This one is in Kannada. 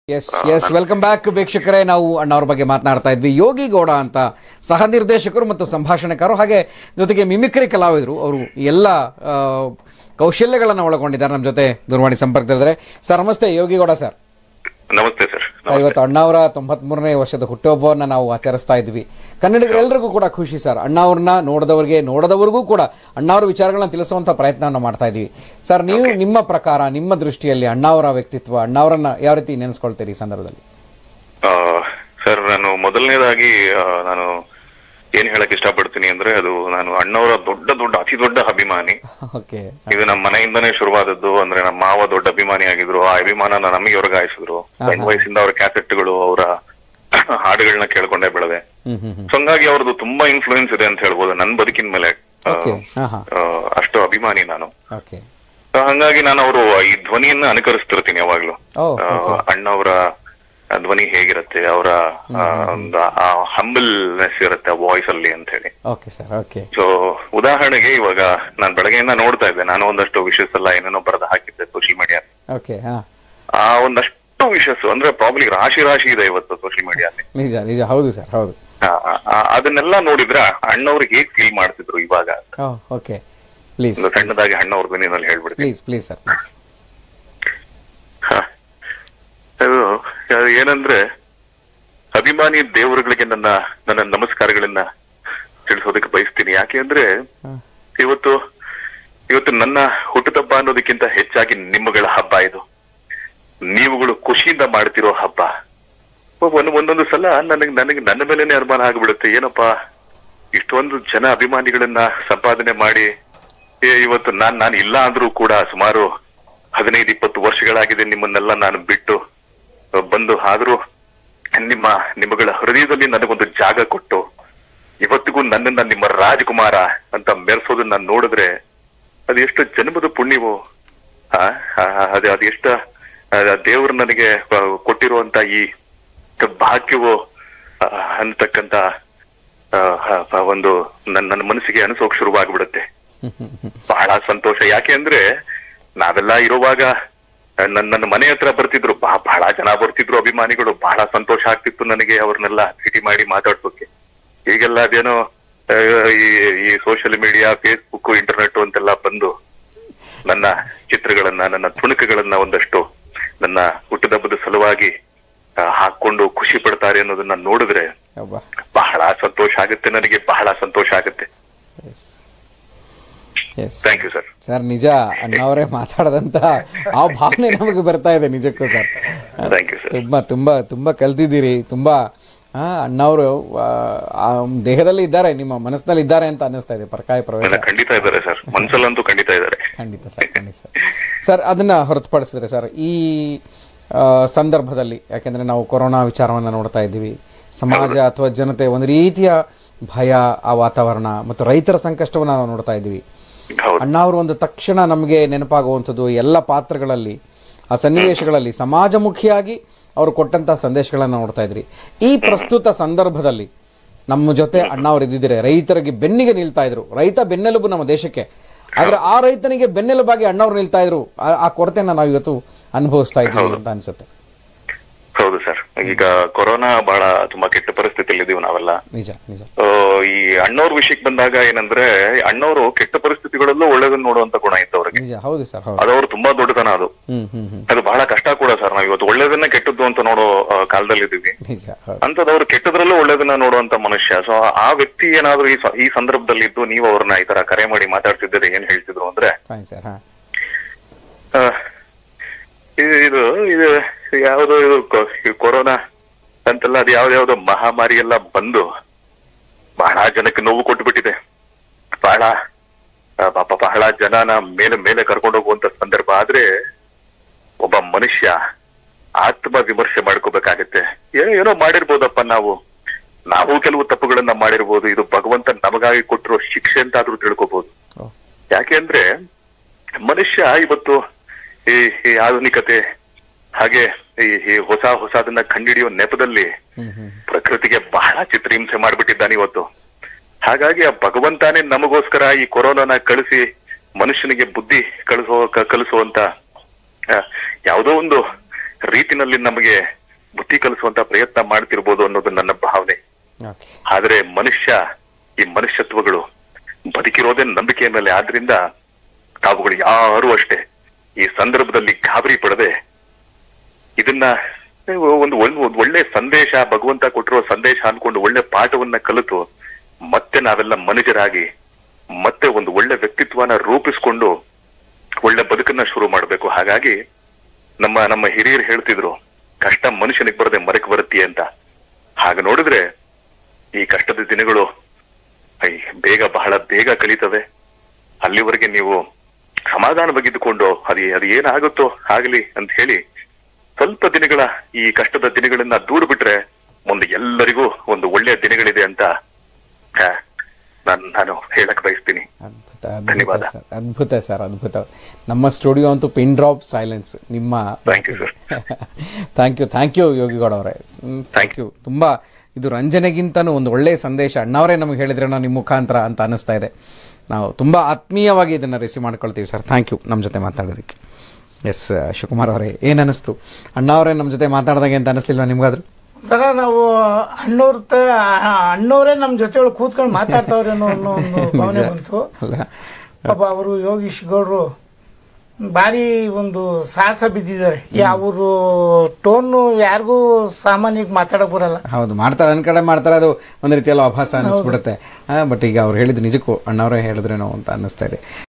ಎಸ್ ಎಸ್ ವೆಲ್ಕಮ್ ಬ್ಯಾಕ್ ವೀಕ್ಷಕರೇ ನಾವು ಅಣ್ಣವ್ರ ಬಗ್ಗೆ ಮಾತನಾಡ್ತಾ ಇದ್ವಿ ಯೋಗಿ ಗೌಡ ಅಂತ ಸಹ ನಿರ್ದೇಶಕರು ಮತ್ತು ಸಂಭಾಷಣೆಕಾರರು ಹಾಗೆ ಜೊತೆಗೆ ಮಿಮಿಕ್ರಿ ಕಲಾವಿದರು ಅವರು ಎಲ್ಲ ಆ, ಕೌಶಲ್ಯಗಳನ್ನು ಒಳಗೊಂಡಿದ್ದಾರೆ ನಮ್ಮ ಜೊತೆ ದೂರವಾಣಿ ಸಂಪರ್ಕದಲ್ಲಿದ್ದಾರೆ ಸರ್ ನಮಸ್ತೆ ಯೋಗಿ ಗೌಡ ಸರ್ ನಮಸ್ತೆ ಸರ್ ಸರ್ ಇವತ್ತು ಅಣ್ಣವರ ತೊಂಬತ್ಮೂರನೇ ವರ್ಷದ ಹುಟ್ಟುಹಬ್ಬವನ್ನು ನಾವು ಆಚರಿಸ್ತಾ ಇದ್ವಿ ಕನ್ನಡಿಗರೆಲ್ಲರಿಗೂ ಕೂಡ ಖುಷಿ ಸರ್ ಅಣ್ಣವ್ರನ್ನ ನೋಡಿದವರಿಗೆ ನೋಡದವರಿಗೂ ಕೂಡ ಅಣ್ಣವ್ರ ವಿಚಾರಗಳನ್ನ ತಿಳಿಸುವಂಥ ಪ್ರಯತ್ನವನ್ನು ಮಾಡ್ತಾ ಇದ್ದೀವಿ ಸರ್ ನೀವು ನಿಮ್ಮ ಪ್ರಕಾರ ನಿಮ್ಮ ದೃಷ್ಟಿಯಲ್ಲಿ ಅಣ್ಣವರ ವ್ಯಕ್ತಿತ್ವ ಅಣ್ಣವರನ್ನ ಯಾವ ರೀತಿ ನೆನೆಸ್ಕೊಳ್ತೀರಿ ಈ ಸಂದರ್ಭದಲ್ಲಿ ಆ, ಸರ್ ನಾನು ಮೊದಲನೇದಾಗಿ ಆ, ನಾನು ಏನ್ ಹೇಳಕ್ ಇಷ್ಟಪಡ್ತೀನಿ ಅಂದ್ರೆ ಅದು ನಾನು ಅಣ್ಣವರ ದೊಡ್ಡ ದೊಡ್ಡ ಅತಿ ದೊಡ್ಡ ಅಭಿಮಾನಿ ಓಕೆ ಇದು ನಮ್ಮ ಮನೆಯಿಂದನೇ ಶುರುವಾದದ್ದು ಅಂದ್ರೆ ನಮ್ಮ ಮಾವ ದೊಡ್ಡ ಅಭಿಮಾನಿ ಆಗಿದ್ರು ಆ ಅಭಿಮಾನನ ನಮಗೆ ವರ್ಗಾಯಿಸಿದ್ರು ಸಣ್ಣ ವಯಸ್ಸಿಂದ ಅವರ ಕ್ಯಾಸೆಟ್ಗಳು ಅವರ ಹಾಡುಗಳನ್ನ ಕೇಳ್ಕೊಂಡೇ ಬೆಳೆದೆ ಹ್ಮ್ ಹ್ಮ್ ಹ್ಮ್ ಸೊ ಹಂಗಾಗಿ ಅವ್ರದ್ದು ತುಂಬಾ ಇನ್ಫ್ಲೂಯೆನ್ಸ್ ಇದೆ ಅಂತ ಹೇಳ್ಬೋದು ನನ್ನ ಬದುಕಿನ ಮೇಲೆ ಆ, ಓಕೆ ಹಾ ಹಾ ಆ, ಅಷ್ಟು ಅಭಿಮಾನಿ ನಾನು ಓಕೆ ಸೊ ಹಂಗಾಗಿ ನಾನು ಅವರು ಈ ಧ್ವನಿಯನ್ನ ಅನುಕರಿಸ್ತಿರ್ತೀನಿ ಯಾವಾಗ್ಲೂ ಓ ಆ, ಅಣ್ಣವರ ಧ್ವನಿ ಹೇಗಿರುತ್ತೆ ಅವರ ಒಂದು ಆ ಹಂಬಲ್ನೆಸ್ ಇರುತ್ತೆ ವಾಯ್ಸ್ ಅಲ್ಲಿ ಅಂತ ಹೇಳಿ ಓಕೆ ಸರ್ ಓಕೆ ಸೊ ಉದಾಹರಣೆಗೆ ಇವಾಗ ನಾನ್ ಬೆಳಗ್ಗೆಯಿಂದ ನೋಡ್ತಾ ಇದ್ದೆ ನಾನು ಒಂದಷ್ಟು ವಿಷಯಸ್ ಎಲ್ಲ ಏನೇನೋ ಬರೆದು ಹಾಕಿದ್ದೆ ಸೋಷಿಯಲ್ ಮೀಡಿಯಾ ಓಕೆ ಹಾ ಆ ಒಂದಷ್ಟು ವಿಷಯಸ್ ಅಂದ್ರೆ ಪ್ರಾಬ್ಲಿ ರಾಶಿ ರಾಶಿ ಇದೆ ಇವತ್ತು ಸೋಷಿಯಲ್ ಮೀಡಿಯಾದಲ್ಲಿ ನಿಜ ನಿಜ ಹೌದು ಸರ್ ಹೌದು ಅದನ್ನೆಲ್ಲ ನೋಡಿದ್ರೆ ಅಣ್ಣವ್ರು ಹೇಗ್ ಫೀಲ್ ಮಾಡ್ತಿದ್ರು ಇವಾಗ ಓ ಓಕೆ ಪ್ಲೀಸ್ ಒಂದು ಸಣ್ಣದಾಗಿ ಅಣ್ಣವ್ರ ಧ್ವನಿನಲ್ಲಿ ಹೇಳ್ಬಿಡ್ತೀನಿ ಪ್ಲೀಸ್ ಪ್ಲೀಸ್ ಸರ್ ಪ್ಲೀಸ್ ಹ. ಅದು ಅದು ಏನಂದ್ರೆ ಅಭಿಮಾನಿ ದೇವರುಗಳಿಗೆ ನನ್ನ ನನ್ನ ನಮಸ್ಕಾರಗಳನ್ನ ತಿಳಿಸೋದಕ್ಕೆ ಬಯಸ್ತೀನಿ ಯಾಕೆ ಅಂದ್ರೆ ಹಾಂ ಇವತ್ತು ಇವತ್ತು ನನ್ನ ಹುಟ್ಟುಹಬ್ಬ ಅನ್ನೋದಕ್ಕಿಂತ ಹೆಚ್ಚಾಗಿ ನಿಮ್ಮಗಳ ಹಬ್ಬ ಇದು ನೀವುಗಳು ಖುಷಿಯಿಂದ ಮಾಡ್ತಿರೋ ಹಬ್ಬ ಒಂದ್ ಒಂದೊಂದು ಸಲ ನನಗೆ ನನಗೆ ನನ್ನ ಮೇಲೇನೆ ಅನುಮಾನ ಆಗ್ಬಿಡುತ್ತೆ ಏನಪ್ಪಾ ಇಷ್ಟೊಂದು ಜನ ಅಭಿಮಾನಿಗಳನ್ನ ಸಂಪಾದನೆ ಮಾಡಿ ಏ, ಇವತ್ತು ನಾನ್ ನಾನು ಇಲ್ಲ ಅಂದ್ರೂ ಕೂಡ ಸುಮಾರು ಹದಿನೈದು ಇಪ್ಪತ್ತು ವರ್ಷಗಳಾಗಿದೆ ನಿಮ್ಮನ್ನೆಲ್ಲ ನಾನು ಬಿಟ್ಟು ಅ, ಬಂದು ಆದ್ರೂ ನಿಮ್ಮ ನಿಮ್ಮಗಳ ಹೃದಯದಲ್ಲಿ ನನಗೊಂದು ಜಾಗ ಕೊಟ್ಟು ಇವತ್ತಿಗೂ ನನ್ನನ್ನ ನಿಮ್ಮ ರಾಜಕುಮಾರ ಅಂತ ಮೆರೆಸೋದನ್ನ ನೋಡಿದ್ರೆ ಅದು ಎಷ್ಟು ಜನ್ಮದ ಪುಣ್ಯವು ಆ, ಆ, ಅದು ಅದು ಎಷ್ಟು ದೇವರು ನನಗೆ ಆ, ಕೊಟ್ಟಿರುವಂತ ಈ ಭಾಗ್ಯವು ಆ, ಅನ್ನತಕ್ಕಂತ ಆ, ಆ, ಒಂದು ನನ್ನ ನನ್ನ ಮನಸ್ಸಿಗೆ ಅನಿಸೋಕ್ ಶುರುವಾಗ್ಬಿಡುತ್ತೆ ಬಹಳ ಸಂತೋಷ ಯಾಕೆ ಅಂದ್ರೆ ನಾವೆಲ್ಲ ಇರುವಾಗ ಆ, ನನ್ನ ನನ್ನ ಮನೆ ಹತ್ರ ಬರ್ತಿದ್ರು ಬಹ- ಬಹಳ ಜನ ಬರ್ತಿದ್ರು ಅಭಿಮಾನಿಗಳು ಬಹಳ ಸಂತೋಷ ಆಗ್ತಿತ್ತು ನನಗೆ ಅವ್ರನ್ನೆಲ್ಲ ಭೇಟಿ ಮಾಡಿ ಮಾತಾಡ್ಸೋಕೆ ಈಗೆಲ್ಲ ಅದೇನೋ ಆ, ಈ ಈ ಸೋಷಿಯಲ್ ಮೀಡಿಯಾ ಫೇಸ್ಬುಕ್ ಇಂಟರ್ನೆಟ್ ಅಂತೆಲ್ಲ ಬಂದು ನನ್ನ ಚಿತ್ರಗಳನ್ನ ನನ್ನ ತುಣುಕುಗಳನ್ನ ಒಂದಷ್ಟು ನನ್ನ ಹುಟ್ಟುಹಬ್ಬದ ಸಲುವಾಗಿ ಆ, ಹಾಕೊಂಡು ಖುಷಿ ಪಡ್ತಾರೆ ಅನ್ನೋದನ್ನ ನೋಡಿದ್ರೆ ಒಬ್ಬ ಬಹಳ ಸಂತೋಷ ಆಗುತ್ತೆ ನನಗೆ ಬಹಳ ಸಂತೋಷ ಆಗುತ್ತೆ yes yes thank you sir sir ನಿಜ ಅಣ್ಣವರೇ ಮಾತಾಡದಂತ ಆ ಭಾವನೆ ನಮಗೆ ಬರ್ತಾ ಇದೆ ನಿಜಕ್ಕೂ ಸರ್ ಥ್ಯಾಂಕ್ ಯು ಸರ್ ತುಂಬ ತುಂಬ ತುಂಬ ಕಲ್ತಿದ್ದೀರಿ ತುಂಬ ಆ, ಅಣ್ಣವರು ಆ, ಆ ದೇಹದಲ್ಲಿ ಇದ್ದಾರೆ ನಿಮ್ಮ ಮನಸ್ಸಿನಲ್ಲಿ ಇದ್ದಾರೆ ಅಂತ ಅನ್ನಿಸ್ತಾ ಇದೆ ಪರಕಾಯ ಪ್ರವೇಶ ಇಲ್ಲ, ಖಂಡಿತ ಇದ್ದಾರೆ ಸರ್ ಮನ್ಸಲ್ಲಂತೂ ಖಂಡಿತ ಇದ್ದಾರೆ ಖಂಡಿತ ಸರ್ ಖಂಡಿತ ಸರ್ ಸರ್ ಅದನ್ನು ಹೊರತುಪಡಿಸಿದ್ರೆ ಸರ್ ಈ ಆ, ಸಂದರ್ಭದಲ್ಲಿ ಯಾಕೆಂದರೆ ನಾವು ಕೊರೋನಾ ವಿಚಾರವನ್ನು ನೋಡ್ತಾ ಇದ್ದೀವಿ ಸಮಾಜ ಅಥವಾ ಜನತೆ ಒಂದು ರೀತಿಯ ಭಯ ಆ ವಾತಾವರಣ ಮತ್ತು ರೈತರ ಸಂಕಷ್ಟವನ್ನು ನಾವು ನೋಡ್ತಾ ಇದ್ದೀವಿ ಹೌದು ಅಣ್ಣಾವರು ಒಂದು ತಕ್ಷಣ ನಮಗೆ ನೆನಪಾಗುವಂಥದ್ದು ಎಲ್ಲ ಪಾತ್ರಗಳಲ್ಲಿ ಆ ಸನ್ನಿವೇಶಗಳಲ್ಲಿ ಸಮಾಜಮುಖಿಯಾಗಿ ಅವರು ಕೊಟ್ಟಂಥ ಸಂದೇಶಗಳನ್ನು ನೋಡ್ತಾ ಇದ್ರಿ ಈ ಪ್ರಸ್ತುತ ಸಂದರ್ಭದಲ್ಲಿ ನಮ್ಮ ಜೊತೆ ಅಣ್ಣಾವ್ರು ಇದ್ದಿದ್ದಾರೆ ರೈತರಿಗೆ ಬೆನ್ನಿಗೆ ನಿಲ್ತಾ ಇದ್ರು ರೈತ ಬೆನ್ನೆಲುಬು ನಮ್ಮ ದೇಶಕ್ಕೆ ಆದ್ರೆ ಆ ರೈತನಿಗೆ ಬೆನ್ನೆಲುಬಾಗಿ ಅಣ್ಣವ್ರು ನಿಲ್ತಾ ಇದ್ರು ಆ- ಆ ಕೊರತೆನ ನಾವು ಇವತ್ತು ಅನುಭವಿಸ್ತಾ ಇದ್ದೀವಿ ಅಂತ ಅನ್ಸುತ್ತೆ ಹೌದು ಸರ್ ಈಗ ಕೊರೋನಾ ಬಹಳ ತುಂಬಾ ಕೆಟ್ಟ ಪರಿಸ್ಥಿತಿಯಲ್ಲಿ ಇದೀವಿ ನಾವೆಲ್ಲ ನಿಜ ನಿಜ ಆ, ಈ ಅಣ್ಣವ್ರ ವಿಷಯಕ್ಕೆ ಬಂದಾಗ ಏನಂದ್ರೆ ಅಣ್ಣವರು ಕೆಟ್ಟ ಪರಿಸ್ಥಿತಿಗಳಲ್ಲೂ ಒಳ್ಳೇದನ್ನ ನೋಡುವಂತ ಗುಣ ಇತ್ತು ಅವ್ರಿಗೆ ನಿಜ ಹೌದು ಸರ್ ಹೌದು ಅದು ಅವ್ರು ತುಂಬಾ ದೊಡ್ಡತನ ಅದು ಹ್ಮ್ ಹ್ಮ್ ಹ್ಮ್ ಅದು ಬಹಳ ಕಷ್ಟ ಕೂಡ ಸರ್ ನಾವ್ ಇವತ್ತು ಒಳ್ಳೇದನ್ನ ಕೆಟ್ಟದ್ದು ಅಂತ ನೋಡೋ ಆ, ಕಾಲದಲ್ಲಿ ಇದೀವಿ ನಿಜ ಹೌದು ಅಂತದವ್ರು ಕೆಟ್ಟದ್ರಲ್ಲೂ ಒಳ್ಳೇದನ್ನ ನೋಡುವಂತ ಮನುಷ್ಯ ಸೊ ಆ ವ್ಯಕ್ತಿ ಏನಾದ್ರೂ ಈ ಸ- ಈ ಸಂದರ್ಭದಲ್ಲಿ ಇದ್ದು ನೀವು ಅವ್ರನ್ನ ಈ ತರ ಕರೆ ಮಾಡಿ ಮಾತಾಡ್ತಿದ್ದೀರಿ ಏನ್ ಹೇಳ್ತಿದ್ರು ಅಂದ್ರೆ ಫೈನ್ ಸರ್ ಹಾಂ ಆ, ಇದು ಇದು ಇದು ಯಾವ್ದೋ ಇದು ಕೊ- ಈ ಕೊರೋನಾ ಅಂತೆಲ್ಲ ಅದು ಯಾವ್ದಾವ್ದೋ ಮಹಾಮಾರಿ ಎಲ್ಲ ಬಂದು ಬಹಳ ಜನಕ್ಕೆ ನೋವು ಕೊಟ್ಟುಬಿಟ್ಟಿದೆ ಬಹಳ ಆ, ಪಾಪ ಬಹಳ ಜನನ ಮೇಲೆ ಮೇಲೆ ಕರ್ಕೊಂಡು ಹೋಗುವಂತ ಸಂದರ್ಭ ಆದ್ರೆ ಒಬ್ಬ ಮನುಷ್ಯ ಆತ್ಮ ವಿಮರ್ಶೆ ಮಾಡ್ಕೋಬೇಕಾಗತ್ತೆ ಏನೋ ಏನೋ ಮಾಡಿರ್ಬೋದಪ್ಪ ನಾವು ನಾವು ಕೆಲವು ತಪ್ಪುಗಳನ್ನ ಮಾಡಿರ್ಬೋದು ಇದು ಭಗವಂತ ನಮಗಾಗಿ ಕೊಟ್ಟಿರೋ ಶಿಕ್ಷೆ ಅಂತಾದ್ರೂ ತಿಳ್ಕೊಬಹುದು ಓ ಯಾಕೆ ಅಂದ್ರೆ ಮನುಷ್ಯ ಇವತ್ತು ಈ ಈ ಆಧುನಿಕತೆ ಹಾಗೆ ಈ ಈ ಹೊಸ ಹೊಸದನ್ನ ಕಂಡಿಡಿಯೋ ನೆಪದಲ್ಲಿ ಹ್ಮ್ ಹ್ಮ್ ಪ್ರಕೃತಿಗೆ ಬಹಳ ಚಿತ್ರಹಿಂಸೆ ಮಾಡ್ಬಿಟ್ಟಿದ್ದಾನೆ ಇವತ್ತು ಹಾಗಾಗಿ ಆ ಭಗವಂತಾನೇ ನಮಗೋಸ್ಕರ ಈ ಕೊರೋನಾನ ಕಳಿಸಿ ಮನುಷ್ಯನಿಗೆ ಬುದ್ಧಿ ಕಳಿಸೋ ಕ- ಕಲಿಸುವಂತ ಆ, ಯಾವುದೋ ಒಂದು ರೀತಿನಲ್ಲಿ ನಮಗೆ ಬುದ್ಧಿ ಕಲಿಸುವಂತ ಪ್ರಯತ್ನ ಮಾಡ್ತಿರ್ಬೋದು ಅನ್ನೋದು ನನ್ನ ಭಾವನೆ ಓಕೆ ಆದ್ರೆ ಮನುಷ್ಯ ಈ ಮನುಷ್ಯತ್ವಗಳು ಬದುಕಿರೋದೇ ನಂಬಿಕೆಯ ಮೇಲೆ ಆದ್ರಿಂದ ತಾವುಗಳು ಯಾರು ಅಷ್ಟೇ ಈ ಸಂದರ್ಭದಲ್ಲಿ ಗಾಬರಿ ಪಡದೆ ಇದನ್ನ ನೀವು ಒಂದು ಒಳ್ಳೆ ಒಂದು ಒಳ್ಳೆ ಸಂದೇಶ ಭಗವಂತ ಕೊಟ್ಟಿರೋ ಸಂದೇಶ ಅನ್ಕೊಂಡು ಒಳ್ಳೆ ಪಾಠವನ್ನ ಕಲಿತು ಮತ್ತೆ ನಾವೆಲ್ಲ ಮನುಜರಾಗಿ ಮತ್ತೆ ಒಂದು ಒಳ್ಳೆ ವ್ಯಕ್ತಿತ್ವನ ರೂಪಿಸ್ಕೊಂಡು ಒಳ್ಳೆ ಬದುಕನ್ನ ಶುರು ಮಾಡಬೇಕು ಹಾಗಾಗಿ ನಮ್ಮ ನಮ್ಮ ಹಿರಿಯರು ಹೇಳ್ತಿದ್ರು ಕಷ್ಟ ಮನುಷ್ಯನಿಗೆ ಬರದೆ ಮರಕ್ಕೆ ಬರುತ್ತೆ ಅಂತ ಹಾಗೆ ನೋಡಿದ್ರೆ ಈ ಕಷ್ಟದ ದಿನಗಳು ಐ ಬೇಗ ಬಹಳ ಬೇಗ ಕಳೀತವೆ ಅಲ್ಲಿವರೆಗೆ ನೀವು ಸಮಾಧಾನವಾಗಿದ್ದುಕೊಂಡು ಅದು ಅದು ಏನಾಗುತ್ತೋ ಆಗ್ಲಿ ಅಂತ ಹೇಳಿ ಸ್ವಲ್ಪ ದಿನಗಳ ಈ ಕಷ್ಟದ ದಿನಗಳನ್ನ ದೂರ ಬಿಟ್ರೆ ಮುಂದೆ ಎಲ್ಲರಿಗೂ ಒಂದು ಒಳ್ಳೆಯ ದಿನಗಳಿದೆ ಅಂತ ಆ, ನಾನ್ ನಾನು ಹೇಳಕ್ ಬಯಸ್ತೀನಿ ಅದ್ಭುತ ಅದ್ಭುತ ಧನ್ಯವಾದ. ಸರ್ ಅದ್ಭುತ ಸರ್ ಅದ್ಭುತ ನಮ್ಮ ಸ್ಟುಡಿಯೋ ಅಂತೂ ಪಿನ್ ಡ್ರಾಪ್ ಸೈಲೆನ್ಸ್ ನಿಮ್ಮ Thank you, sir. Thank you thank you Yogi Gowda ಅವರೇ ಥ್ಯಾಂಕ್ ಯು ತುಂಬ ಇದು ರಂಜನೆಗಿಂತನೂ ಒಂದು ಒಳ್ಳೆಯ ಸಂದೇಶ ಅಣ್ಣವರೇ ನಮಗೆ ಹೇಳಿದ್ರೆ ನಾವು ನಿಮ್ಮ ಮುಖಾಂತರ ಅಂತ ಅನ್ನಿಸ್ತಾ ಇದೆ ನಾವು ತುಂಬ ಆತ್ಮೀಯವಾಗಿ ಇದನ್ನು ರಿಸೀವ್ ಮಾಡ್ಕೊಳ್ತೀವಿ ಸರ್ ಥ್ಯಾಂಕ್ ಯು ನಮ್ಮ ಜೊತೆ ಮಾತಾಡೋದಕ್ಕೆ ಎಸ್ ಶಿವಕುಮಾರ್ ಅವರೇ ಏನು ಅನ್ನಿಸ್ತು ಅಣ್ಣವರೇ ನಮ್ಮ ಜೊತೆ ಮಾತಾಡ್ದಂಗೆ ಅಂತ ಅನ್ನಿಸ್ಲಿಲ್ವಾ ನಿಮ್ಗಾದ್ರು ಒಂಥರ ನಾವು ಅಣ್ಣವ್ರ ತ ಅಣ್ಣವರೇ ನಮ್ಮ ಜೊತೆ ಒಳಗೆ ಕೂತ್ಕೊಂಡು ಮಾತಾಡ್ತಾವ್ರೇನೋ ಅನ್ನೋ ಒಂದು ಭಾವನೆ ಬಂತು ಅಲ್ಲ ಪಾಪ ಅವರು ಯೋಗೀಶ್ ಗೌಡ್ರು ಭಾರಿ ಒಂದು ಸಾಹಸ ಬಿದ್ದಿದ್ದಾರೆ ಅವರು ಟೋನು ಯಾರಿಗೂ ಸಾಮಾನ್ಯಕ್ಕೆ ಮಾತಾಡಕ್ ಬರಲ್ಲ ಹೌದು ಮಾಡ್ತಾರೆ ನನ್ನ ಕಡೆ ಮಾಡ್ತಾರೆ ಅದು ಒಂದು ರೀತಿಯಲ್ಲಿ ಅಭಾಸ ಅನ್ನಿಸ್ಬಿಡುತ್ತೆ ಬಟ್ ಈಗ ಅವ್ರು ಹೇಳಿದ್ದು ನಿಜಕ್ಕೂ ಅಣ್ಣವರೇ ಹೇಳಿದ್ರೇನೋ ಅಂತ ಅನ್ನಿಸ್ತಾ ಇದೆ